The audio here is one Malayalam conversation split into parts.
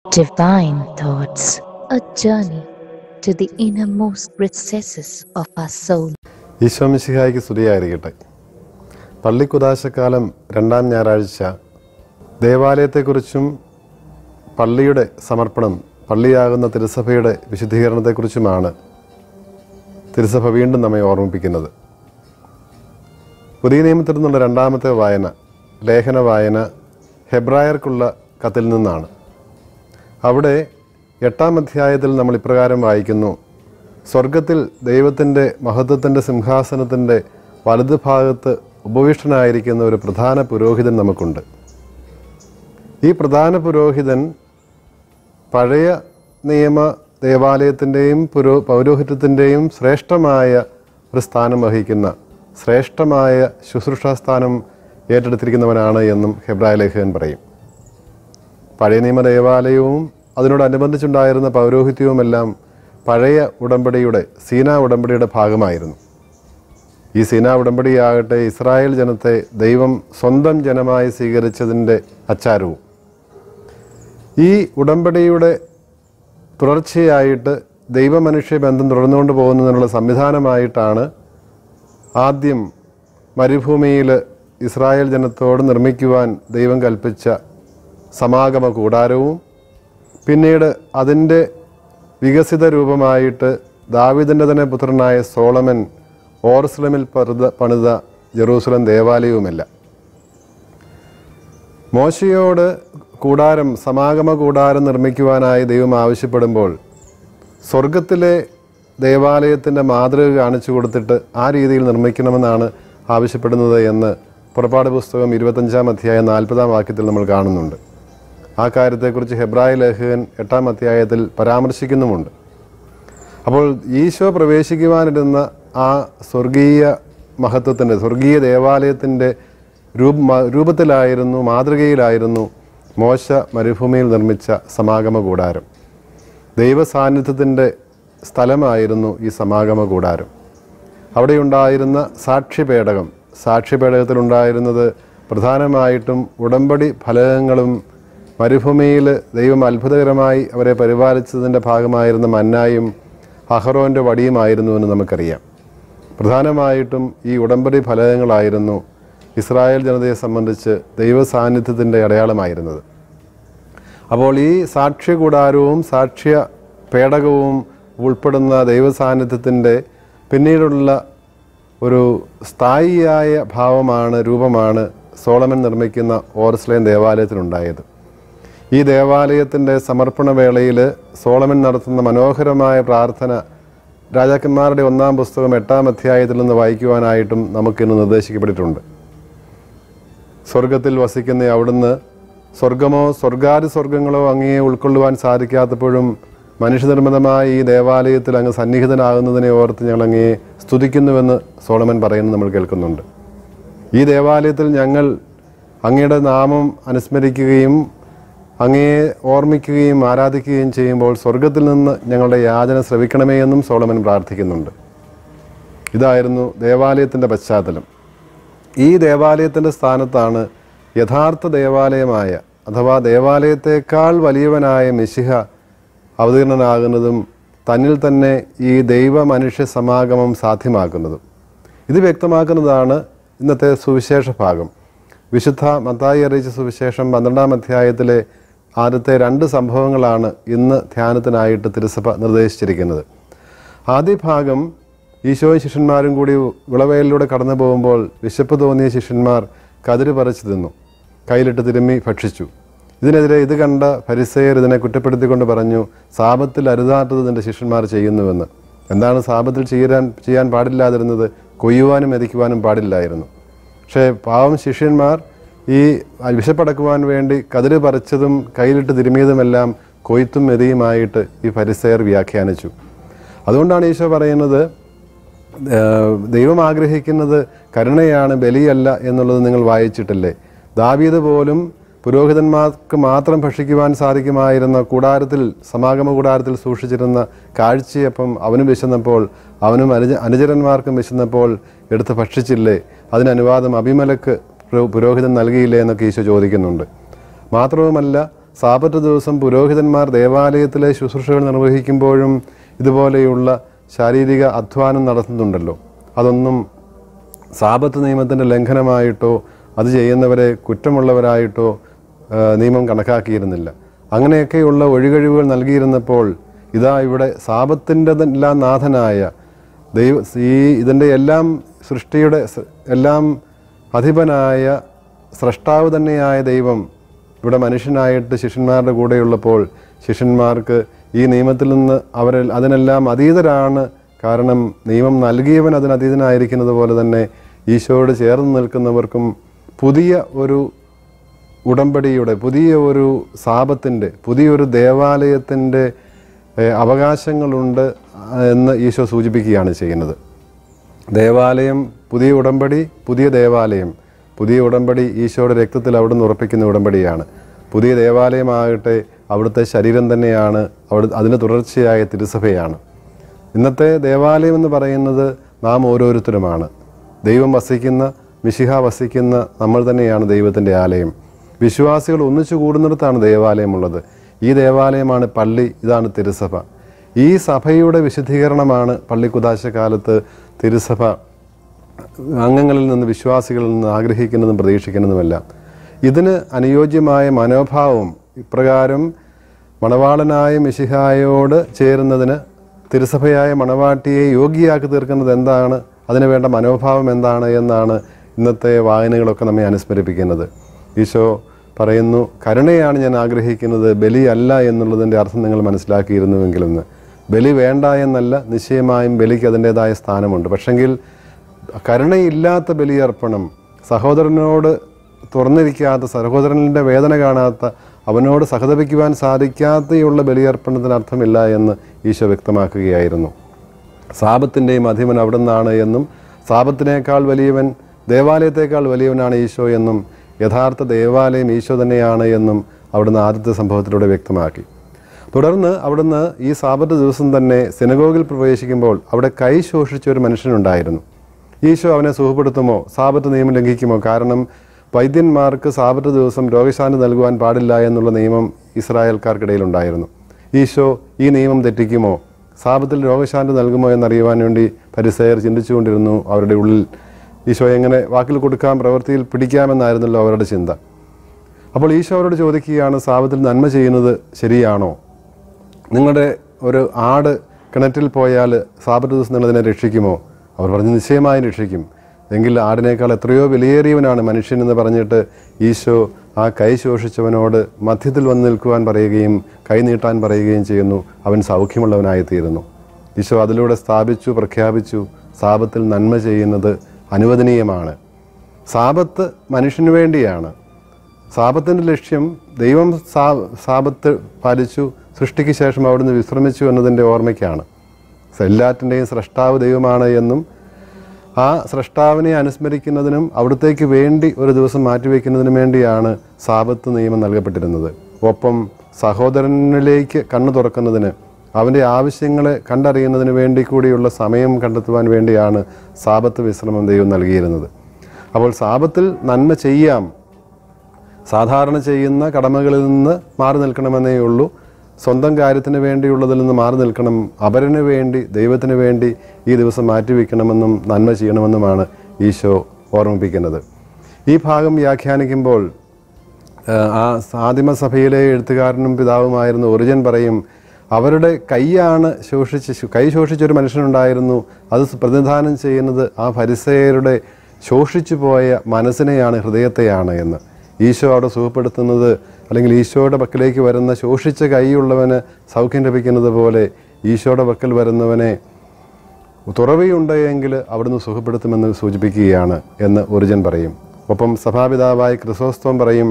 Divine Thoughts, a journey to the innermost recesses of our soul. ഈശോമിശിഹായ്ക്ക് സ്തുതിയായിരിക്കട്ടെ പള്ളിക്കുദാശക്കാലം രണ്ടാം ഞായറാഴ്ച ദേവാലയത്തെക്കുറിച്ചും പള്ളിയുടെ സമർപ്പണം പള്ളിയാകുന്ന തിരുസഭയുടെ വിശുദ്ധീകരണത്തെക്കുറിച്ചുമാണ് തിരുസഭ വീണ്ടും നമ്മെ ഓർമ്മിപ്പിക്കുന്നത് പുതിയ നിയമത്തിൽ നിന്നുള്ള രണ്ടാമത്തെ വായന ലേഖന വായന ഹെബ്രായർക്കുള്ള കത്തിൽ നിന്നാണ് അവിടെ എട്ടാം അധ്യായത്തിൽ നമ്മൾ ഇപ്രകാരം വായിക്കുന്നു സ്വർഗത്തിൽ ദൈവത്തിൻ്റെ മഹത്വത്തിൻ്റെ സിംഹാസനത്തിൻ്റെ വലതുഭാഗത്ത് ഉപവിഷ്ടനായിരിക്കുന്ന ഒരു പ്രധാന പുരോഹിതൻ നമുക്കുണ്ട് ഈ പ്രധാന പുരോഹിതൻ പഴയ നിയമ ദേവാലയത്തിൻ്റെയും പുരോ പൗരോഹിത്യത്തിൻ്റെയും ശ്രേഷ്ഠമായ ഒരു സ്ഥാനം വഹിക്കുന്ന ശ്രേഷ്ഠമായ ശുശ്രൂഷാ സ്ഥാനം ഏറ്റെടുത്തിരിക്കുന്നവനാണ് എന്നും ഹെബ്രായ ലേഖകൻ പറയും പഴയ നിയമ ദേവാലയവും അതിനോടനുബന്ധിച്ചുണ്ടായിരുന്ന പൗരോഹിത്യവുമെല്ലാം പഴയ ഉടമ്പടിയുടെ സീന ഉടമ്പടിയുടെ ഭാഗമായിരുന്നു ഈ സീന ഉടമ്പടിയാകട്ടെ ഇസ്രായേൽ ജനത്തെ ദൈവം സ്വന്തം ജനമായി സ്വീകരിച്ചതിൻ്റെ അച്ചാരവും ഈ ഉടമ്പടിയുടെ തുടർച്ചയായിട്ട് ദൈവമനുഷ്യ ബന്ധം തുടർന്നുകൊണ്ട് പോകുന്നതിനുള്ള സംവിധാനമായിട്ടാണ് ആദ്യം മരുഭൂമിയിൽ ഇസ്രായേൽ ജനത്തോട് നിർമ്മിക്കുവാൻ ദൈവം കൽപ്പിച്ച സമാഗമ കൂടാരവും പിന്നീട് അതിൻ്റെ വികസിത രൂപമായിട്ട് ദാവിദിൻ്റെ തന്നെ പുത്രനായ സോളമൻ ഓർസ്ലമിൽ പണിത പണിത ജെറൂസലം ദേവാലയവുമില്ല മോശയോട് കൂടാരം സമാഗമ കൂടാരം നിർമ്മിക്കുവാനായി ദൈവം ആവശ്യപ്പെടുമ്പോൾ സ്വർഗത്തിലെ ദേവാലയത്തിൻ്റെ മാതൃക കാണിച്ചു കൊടുത്തിട്ട് ആ രീതിയിൽ നിർമ്മിക്കണമെന്നാണ് ആവശ്യപ്പെടുന്നത് എന്ന് പുറപ്പാട് പുസ്തകം ഇരുപത്തഞ്ചാം അധ്യായം നാൽപ്പതാം വാക്യത്തിൽ നമ്മൾ കാണുന്നുണ്ട് ആ കാര്യത്തെക്കുറിച്ച് ഹെബ്രായ ലേഖകൻ എട്ടാം അധ്യായത്തിൽ പരാമർശിക്കുന്നുമുണ്ട് അപ്പോൾ ഈശോ പ്രവേശിക്കുവാനിരുന്ന ആ സ്വർഗീയ മഹത്വത്തിൻ്റെ സ്വർഗീയ ദേവാലയത്തിൻ്റെ രൂപ മ- രൂപത്തിലായിരുന്നു മാതൃകയിലായിരുന്നു മോശ മരുഭൂമിയിൽ നിർമ്മിച്ച സമാഗമ കൂടാരം ദൈവ സാന്നിധ്യത്തിൻ്റെ സ്ഥലമായിരുന്നു ഈ സമാഗമ കൂടാരം അവിടെയുണ്ടായിരുന്ന സാക്ഷ്യപേടകം സാക്ഷ്യപേടകത്തിലുണ്ടായിരുന്നത് പ്രധാനമായിട്ടും ഉടമ്പടി ഫലകങ്ങളും മരുഭൂമിയിൽ ദൈവം അത്ഭുതകരമായി അവരെ പരിപാലിച്ചതിൻ്റെ ഭാഗമായിരുന്ന മന്നായും അഹറോൻ്റെ വടിയുമായിരുന്നുവെന്ന് നമുക്കറിയാം പ്രധാനമായിട്ടും ഈ ഉടമ്പടി ഫലകങ്ങളായിരുന്നു ഇസ്രായേൽ ജനതയെ സംബന്ധിച്ച് ദൈവ സാന്നിധ്യത്തിൻ്റെ അടയാളമായിരുന്നത് അപ്പോൾ ഈ സാക്ഷ്യ കൂടാരവും സാക്ഷ്യ പേടകവും ഉൾപ്പെടുന്ന ദൈവ സാന്നിധ്യത്തിൻ്റെ പിന്നീടുള്ള ഒരു സ്ഥായിയായ ഭാവമാണ് രൂപമാണ് സോളമൻ നിർമ്മിക്കുന്ന ഓർസ്ലേൻ ദേവാലയത്തിനുണ്ടായത് ഈ ദേവാലയത്തിൻ്റെ സമർപ്പണ വേളയിൽ സോളമൻ നടത്തുന്ന മനോഹരമായ പ്രാർത്ഥന രാജാക്കന്മാരുടെ ഒന്നാം പുസ്തകം എട്ടാം അധ്യായത്തിൽ നിന്ന് വായിക്കുവാനായിട്ടും നമുക്കിന്ന് നിർദ്ദേശിക്കപ്പെട്ടിട്ടുണ്ട് സ്വർഗത്തിൽ വസിക്കുന്ന അവിടുന്ന് സ്വർഗമോ സ്വർഗാദി സ്വർഗങ്ങളോ അങ്ങയെ ഉൾക്കൊള്ളുവാൻ സാധിക്കാത്തപ്പോഴും മനുഷ്യനിർമ്മിതമായ ഈ ദേവാലയത്തിൽ അങ്ങ് സന്നിഹിതനാകുന്നതിനെ ഓർത്ത് ഞങ്ങൾ അങ്ങയെ സ്തുതിക്കുന്നുവെന്ന് സോളമൻ പറയുന്നത് നമ്മൾ കേൾക്കുന്നുണ്ട് ഈ ദേവാലയത്തിൽ ഞങ്ങൾ അങ്ങയുടെ നാമം അനുസ്മരിക്കുകയും അങ്ങയെ ഓർമ്മിക്കുകയും ആരാധിക്കുകയും ചെയ്യുമ്പോൾ സ്വർഗത്തിൽ നിന്ന് ഞങ്ങളുടെ യാചന ശ്രവിക്കണമേ എന്നും സോളമൻ പ്രാർത്ഥിക്കുന്നുണ്ട് ഇതായിരുന്നു ദേവാലയത്തിൻ്റെ പശ്ചാത്തലം ഈ ദേവാലയത്തിൻ്റെ സ്ഥാനത്താണ് യഥാർത്ഥ ദേവാലയമായ അഥവാ ദേവാലയത്തേക്കാൾ വലിയവനായ മിശിഹ അവതീർണനാകുന്നതും തന്നിൽ തന്നെ ഈ ദൈവ മനുഷ്യ സമാഗമം സാധ്യമാക്കുന്നതും ഇത് വ്യക്തമാക്കുന്നതാണ് ഇന്നത്തെ സുവിശേഷ ഭാഗം വിശുദ്ധ മത്തായി അറിയിച്ച സുവിശേഷം പന്ത്രണ്ടാം അധ്യായത്തിലെ ആദ്യത്തെ രണ്ട് സംഭവങ്ങളാണ് ഇന്ന് ധ്യാനത്തിനായിട്ട് തിരുസഭ നിർദ്ദേശിച്ചിരിക്കുന്നത് ആദ്യ ഭാഗം ഈശോയും ശിഷ്യന്മാരും കൂടി വിളവയലിലൂടെ കടന്നു പോകുമ്പോൾ വിശപ്പ് തോന്നിയ ശിഷ്യന്മാർ കതിര് പറിച്ചു തിന്നു കയ്യിലിട്ട് തിരുമ്മി ഭക്ഷിച്ചു ഇതിനെതിരെ ഇത് കണ്ട ഫരിസേയർ ഇതിനെ കുറ്റപ്പെടുത്തിക്കൊണ്ട് പറഞ്ഞു സാപത്തിൽ അരുതാത്തത് നിന്റെ ശിഷ്യന്മാർ ചെയ്യുന്നുവെന്ന് എന്താണ് സാപത്തിൽ ചെയ്യാൻ ചെയ്യാൻ പാടില്ലാതിരുന്നത് കൊയ്യുവാനും മെതിക്കുവാനും പാടില്ലായിരുന്നു പക്ഷേ പാവം ശിഷ്യന്മാർ ഈ വിശപ്പടക്കുവാൻ വേണ്ടി കതിര് പറിച്ചതും കയ്യിലിട്ട് തിരുമിയതുമെല്ലാം കൊയ്ത്തും മെതിയുമായിട്ട് ഈ ഫരിസേയർ വ്യാഖ്യാനിച്ചു അതുകൊണ്ടാണ് ഈശോ പറയുന്നത് ഏഹ് ദൈവം ആഗ്രഹിക്കുന്നത് കരുണയാണ് ബലിയല്ല എന്നുള്ളത് നിങ്ങൾ വായിച്ചിട്ടില്ലേ ദാവീദ് പോലും പുരോഹിതന്മാർക്ക് മാത്രം ഭക്ഷിക്കുവാൻ സാധിക്കുമായിരുന്ന കൂടാരത്തിൽ സമാഗമ കൂടാരത്തിൽ സൂക്ഷിച്ചിരുന്ന കാഴ്ചയപ്പം അവനും വിശന്നപ്പോൾ അവനും അനുജ അനുചരന്മാർക്കും വിശന്നപ്പോൾ എടുത്ത് ഭക്ഷിച്ചില്ലേ അതിന് അനുവാദം അഭിമലക്ക് പുരോ- പുരോഹിതൻ നൽകിയില്ലേ എന്നൊക്കെ ഈശോ ചോദിക്കുന്നുണ്ട് മാത്രവുമല്ല സാപത്ത് ദിവസം പുരോഹിതന്മാർ ദേവാലയത്തിലെ ശുശ്രൂഷകൾ നിർവഹിക്കുമ്പോഴും ഇതുപോലെയുള്ള ശാരീരിക അധ്വാനം നടത്തുന്നുണ്ടല്ലോ അതൊന്നും സാപത്ത് നിയമത്തിൻ്റെ ലംഘനമായിട്ടോ അത് ചെയ്യുന്നവരെ കുറ്റമുള്ളവരായിട്ടോ ആ, നിയമം കണക്കാക്കിയിരുന്നില്ല അങ്ങനെയൊക്കെയുള്ള ഒഴികഴിവുകൾ നൽകിയിരുന്നപ്പോൾ ഇതാ ഇവിടെ സാപത്തിൻ്റെ എല്ലാം നാഥനായ ദൈവ ഈ ഇതിൻ്റെ എല്ലാം സൃഷ്ടിയുടെ സ- എല്ലാം അധിപനായ സ്രഷ്ടാവ് തന്നെയായ ദൈവം ഇവിടെ മനുഷ്യനായിട്ട് ശിഷ്യന്മാരുടെ കൂടെയുള്ളപ്പോൾ ശിഷ്യന്മാർക്ക് ഈ നിയമത്തിൽ നിന്ന് അവരിൽ അതിനെല്ലാം അതീതരാണ് കാരണം നിയമം നൽകിയവൻ അതിന് അതീതനായിരിക്കുന്നത് പോലെ തന്നെ ഈശോയോട് ചേർന്ന് നിൽക്കുന്നവർക്കും പുതിയ ഒരു ഉടമ്പടിയുടെ പുതിയ ഒരു സാപത്തിൻ്റെ പുതിയൊരു ദേവാലയത്തിൻ്റെ ഏഹ്, അവകാശങ്ങളുണ്ട് എന്ന് ഈശോ സൂചിപ്പിക്കുകയാണ് ചെയ്യുന്നത് ദേവാലയം പുതിയ ഉടമ്പടി പുതിയ ദേവാലയം പുതിയ ഉടമ്പടി ഈശോയുടെ രക്തത്തിൽ അവിടുന്ന് ഉറപ്പിക്കുന്ന ഉടമ്പടിയാണ് പുതിയ ദേവാലയമാകട്ടെ അവിടുത്തെ ശരീരം തന്നെയാണ് അവിടെ അതിന് തുടർച്ചയായ തിരുസഭയാണ് ഇന്നത്തെ ദേവാലയം എന്ന് പറയുന്നത് നാം ഓരോരുത്തരുമാണ് ദൈവം വസിക്കുന്ന മിശിഹ വസിക്കുന്ന നമ്മൾ തന്നെയാണ് ദൈവത്തിൻ്റെ ആലയം വിശ്വാസികൾ ഒന്നിച്ചു കൂടുന്നിടത്താണ് ദേവാലയമുള്ളത് ഈ ദേവാലയമാണ് പള്ളി ഇതാണ് തിരുസഭ ഈ സഭയുടെ വിശുദ്ധീകരണമാണ് പള്ളിക്കുദാശ കാലത്ത് തിരുസഭ അംഗങ്ങളിൽ നിന്ന് വിശ്വാസികളിൽ നിന്ന് ആഗ്രഹിക്കുന്നതും പ്രതീക്ഷിക്കുന്നതുമെല്ലാം ഇതിന് അനുയോജ്യമായ മനോഭാവം ഇപ്രകാരം മണവാളനായ മിശിഹായോട് ചേരുന്നതിന് തിരുസഭയായ മണവാട്ടിയെ യോഗ്യയാക്കി തീർക്കുന്നത് എന്താണ് അതിന് വേണ്ട മനോഭാവം എന്താണ് എന്നാണ് ഇന്നത്തെ വായനകളൊക്കെ നമ്മെ അനുസ്മരിപ്പിക്കുന്നത് ഈശോ പറയുന്നു കരുണയാണ് ഞാൻ ആഗ്രഹിക്കുന്നത് ബലി അല്ല എന്നുള്ളതിൻ്റെ അർത്ഥം നിങ്ങൾ മനസ്സിലാക്കിയിരുന്നുവെങ്കിലെന്ന് ബലി വേണ്ട എന്നല്ല നിശ്ചയമായും ബലിക്ക് അതിൻ്റെതായ സ്ഥാനമുണ്ട് പക്ഷെങ്കിൽ കരുണയില്ലാത്ത ബലിയർപ്പണം സഹോദരനോട് തുറന്നിരിക്കാത്ത സഹോദരൻ്റെ വേദന കാണാത്ത അവനോട് സഹതപിക്കുവാൻ സാധിക്കാതെയുള്ള ബലിയർപ്പണത്തിന് അർത്ഥമില്ല എന്ന് ഈശോ വ്യക്തമാക്കുകയായിരുന്നു സാപത്തിൻ്റെയും അധിപൻ അവിടെ നിന്നാണ് എന്നും സാപത്തിനേക്കാൾ വലിയവൻ ദേവാലയത്തേക്കാൾ വലിയവനാണ് ഈശോ എന്നും യഥാർത്ഥ ദേവാലയം ഈശോ തന്നെയാണ് എന്നും അവിടുന്ന് ആദ്യത്തെ സംഭവത്തിലൂടെ വ്യക്തമാക്കി തുടർന്ന് അവിടുന്ന് ഈ സാപത്ത് ദിവസം തന്നെ സിനഗോഗിൽ പ്രവേശിക്കുമ്പോൾ അവിടെ കൈ ശോഷിച്ച ഒരു മനുഷ്യനുണ്ടായിരുന്നു ഈശോ അവനെ സുഖപ്പെടുത്തുമോ സാപത്ത് നിയമം ലംഘിക്കുമോ കാരണം വൈദ്യന്മാർക്ക് സാപത്ത് ദിവസം രോഗശാന്തി നൽകുവാൻ പാടില്ല എന്നുള്ള നിയമം ഇസ്രായേൽക്കാർക്കിടയിലുണ്ടായിരുന്നു ഈശോ ഈ നിയമം തെറ്റിക്കുമോ സാപത്തിൽ രോഗശാന്തി നൽകുമോ എന്നറിയുവാൻ വേണ്ടി പരിസയർ ചിന്തിച്ചുകൊണ്ടിരുന്നു അവരുടെ ഉള്ളിൽ ഈശോ എങ്ങനെ വാക്കിൽ കൊടുക്കാം പ്രവൃത്തിയിൽ പിടിക്കാമെന്നായിരുന്നല്ലോ അവരുടെ ചിന്ത അപ്പോൾ ഈശോ അവരോട് ചോദിക്കുകയാണ് സാപത്തിൽ നന്മ ചെയ്യുന്നത് ശരിയാണോ നിങ്ങളുടെ ഒരു ആട് കിണറ്റിൽ പോയാൽ സാപത്ത് ദിവസം നിങ്ങൾ അതിനെ രക്ഷിക്കുമോ അവർ പറഞ്ഞു നിശ്ചയമായും രക്ഷിക്കും എങ്കിൽ ആടിനേക്കാൾ എത്രയോ വിലയേറിയവനാണ് മനുഷ്യൻ എന്ന് പറഞ്ഞിട്ട് ഈശോ ആ കൈ ശോഷിച്ചവനോട് മധ്യത്തിൽ വന്ന് നിൽക്കുവാൻ പറയുകയും കൈ നീട്ടാൻ പറയുകയും ചെയ്യുന്നു അവൻ സൗഖ്യമുള്ളവനായിത്തീരുന്നു ഈശോ അതിലൂടെ സ്ഥാപിച്ചു പ്രഖ്യാപിച്ചു സാപത്തിൽ നന്മ ചെയ്യുന്നത് അനുവദനീയമാണ് സാപത്ത് മനുഷ്യന് വേണ്ടിയാണ് സാപത്തിൻ്റെ ലക്ഷ്യം ദൈവം സാ സാപത്ത് പാലിച്ചു സൃഷ്ടിക്ക് ശേഷം അവിടുന്ന് വിശ്രമിച്ചു എന്നതിൻ്റെ ഓർമ്മയ്ക്കാണ് എല്ലാറ്റിൻ്റെയും സ്രഷ്ടാവ് ദൈവമാണ് എന്നും ആ സ്രഷ്ടാവിനെ അനുസ്മരിക്കുന്നതിനും അവിടത്തേക്ക് വേണ്ടി ഒരു ദിവസം മാറ്റിവെക്കുന്നതിനും വേണ്ടിയാണ് സാപത്ത് നിയമം നൽകപ്പെട്ടിരുന്നത് ഒപ്പം സഹോദരനിലേക്ക് കണ്ണു തുറക്കുന്നതിന് അവൻ്റെ ആവശ്യങ്ങളെ കണ്ടറിയുന്നതിന് വേണ്ടി കൂടിയുള്ള സമയം കണ്ടെത്തുവാൻ വേണ്ടിയാണ് സാപത്ത് വിശ്രമം ദൈവം നൽകിയിരുന്നത് അപ്പോൾ സാപത്തിൽ നന്മ ചെയ്യാം സാധാരണ ചെയ്യുന്ന കടമകളിൽ നിന്ന് മാറി നിൽക്കണമെന്നേ ഉള്ളൂ സ്വന്തം കാര്യത്തിന് വേണ്ടിയുള്ളതിൽ നിന്ന് മാറി നിൽക്കണം അവരന് വേണ്ടി ദൈവത്തിന് വേണ്ടി ഈ ദിവസം മാറ്റിവെക്കണമെന്നും നന്മ ചെയ്യണമെന്നുമാണ് ഈശോ ഓർമ്മിപ്പിക്കുന്നത് ഈ ഭാഗം വ്യാഖ്യാനിക്കുമ്പോൾ ഏഹ്, ആ ആദിമസഭയിലെ എഴുത്തുകാരനും പിതാവുമായിരുന്ന ഒറിജൻ പറയും അവരുടെ കൈയാണ് ശോഷിച്ച് കൈ ശോഷിച്ചൊരു മനുഷ്യനുണ്ടായിരുന്നു അത് പ്രതിനിധാനം ചെയ്യുന്നത് ആ ഫരിസയരുടെ ശോഷിച്ചു പോയ മനസ്സിനെയാണ് ഹൃദയത്തെയാണ് എന്ന് ഈശോ അവിടെ സുഖപ്പെടുത്തുന്നത് അല്ലെങ്കിൽ ഈശോയുടെ പക്കലേക്ക് വരുന്ന ശോഷിച്ച കൈയുള്ളവന് സൗഖ്യം ലഭിക്കുന്നത് പോലെ ഈശോയുടെ പക്കൽ വരുന്നവനെ തുറവിയുണ്ട് എങ്കിൽ അവിടുന്ന് സുഖപ്പെടുത്തുമെന്ന് സൂചിപ്പിക്കുകയാണ് എന്ന് ഒറിജൻ പറയും ഒപ്പം സഭാപിതാവായ ക്രിസോസ്തോം പറയും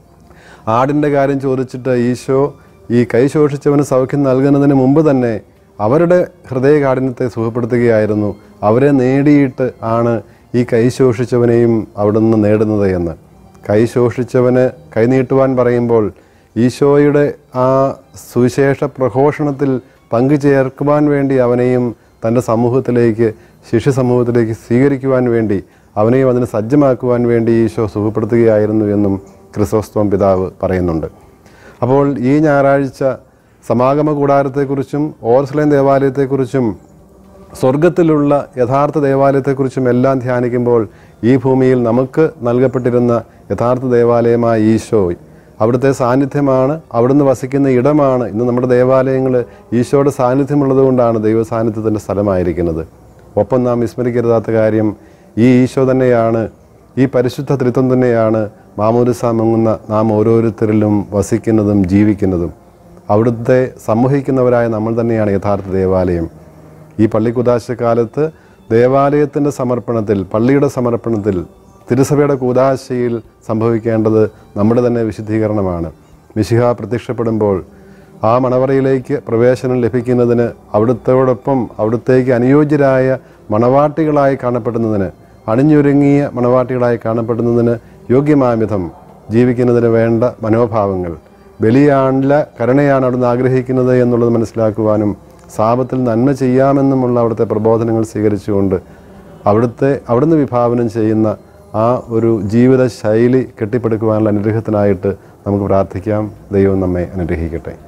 ആടിൻ്റെ കാര്യം ചോദിച്ചിട്ട് ഈശോ ഈ കൈ ശോഷിച്ചവന് സൗഖ്യം നൽകുന്നതിന് മുമ്പ് തന്നെ അവരുടെ ഹൃദയകാഠിന്യത്തെ സുഖപ്പെടുത്തുകയായിരുന്നു അവരെ നേടിയിട്ട് ആണ് ഈ കൈ ശോഷിച്ചവനെയും അവിടുന്ന് നേടുന്നത് എന്ന് കൈ ശോഷിച്ചവന് കൈനീട്ടുവാൻ പറയുമ്പോൾ ഈശോയുടെ ആ സുവിശേഷ പ്രഘോഷണത്തിൽ പങ്കുചേർക്കുവാൻ വേണ്ടി അവനെയും തൻ്റെ സമൂഹത്തിലേക്ക് ശിഷ്യ സമൂഹത്തിലേക്ക് സ്വീകരിക്കുവാൻ വേണ്ടി അവനെയും അതിന് സജ്ജമാക്കുവാൻ വേണ്ടി ഈശോ സുഖപ്പെടുത്തുകയായിരുന്നു എന്നും ക്രിസോസ്തോം പിതാവ് പറയുന്നുണ്ട് അപ്പോൾ ഈ ഞായറാഴ്ച സമാഗമ കൂടാരത്തെക്കുറിച്ചും ഓർസ്ലൈൻ ദേവാലയത്തെക്കുറിച്ചും സ്വർഗത്തിലുള്ള യഥാർത്ഥ ദേവാലയത്തെക്കുറിച്ചും എല്ലാം ധ്യാനിക്കുമ്പോൾ ഈ ഭൂമിയിൽ നമുക്ക് നൽകപ്പെട്ടിരുന്ന യഥാർത്ഥ ദേവാലയമായ ഈശോ അവിടുത്തെ സാന്നിധ്യമാണ് അവിടുന്ന് വസിക്കുന്ന ഇടമാണ് ഇന്ന് നമ്മുടെ ദേവാലയങ്ങൾ ഈശോയുടെ സാന്നിധ്യമുള്ളത് കൊണ്ടാണ് ദൈവ സാന്നിധ്യത്തിൻ്റെ സ്ഥലമായിരിക്കുന്നത് ഒപ്പം നാം വിസ്മരിക്കരുതാത്ത കാര്യം ഈ ഈശോ തന്നെയാണ് ഈ പരിശുദ്ധ ത്രിത്വം തന്നെയാണ് മാമോദിസ മുങ്ങുന്ന നാം ഓരോരുത്തരിലും വസിക്കുന്നതും ജീവിക്കുന്നതും അവിടുത്തെ സമ്മോഹിക്കുന്നവരായ നമ്മൾ തന്നെയാണ് യഥാർത്ഥ ദേവാലയം ഈ പള്ളിക്കുദാശ കാലത്ത് ദേവാലയത്തിൻ്റെ സമർപ്പണത്തിൽ പള്ളിയുടെ സമർപ്പണത്തിൽ തിരുസഭയുടെ കൂതാശയിൽ സംഭവിക്കേണ്ടത് നമ്മുടെ തന്നെ വിശുദ്ധീകരണമാണ് മിശിഹ പ്രത്യക്ഷപ്പെടുമ്പോൾ ആ മണവറയിലേക്ക് പ്രവേശനം ലഭിക്കുന്നതിന് അവിടുത്തോടൊപ്പം അവിടുത്തേക്ക് അനുയോജ്യരായ മണവാട്ടികളായി കാണപ്പെടുന്നതിന് അണിഞ്ഞൊരുങ്ങിയ മണവാട്ടികളായി കാണപ്പെടുന്നതിന് യോഗ്യമായ വിധം ജീവിക്കുന്നതിന് വേണ്ട മനോഭാവങ്ങൾ ബലിയാണില്ല കരുണയാണ് അവിടുന്ന് ആഗ്രഹിക്കുന്നത് എന്നുള്ളത് മനസ്സിലാക്കുവാനും സാപത്തിൽ നന്മ ചെയ്യാമെന്നുമുള്ള അവിടുത്തെ പ്രബോധനങ്ങൾ സ്വീകരിച്ചുകൊണ്ട് അവിടുത്തെ അവിടുന്ന് വിഭാവനം ചെയ്യുന്ന ആ ഒരു ജീവിത ശൈലി കെട്ടിപ്പടുക്കുവാനുള്ള അനുഗ്രഹത്തിനായിട്ട് നമുക്ക് പ്രാർത്ഥിക്കാം ദൈവം നമ്മെ അനുഗ്രഹിക്കട്ടെ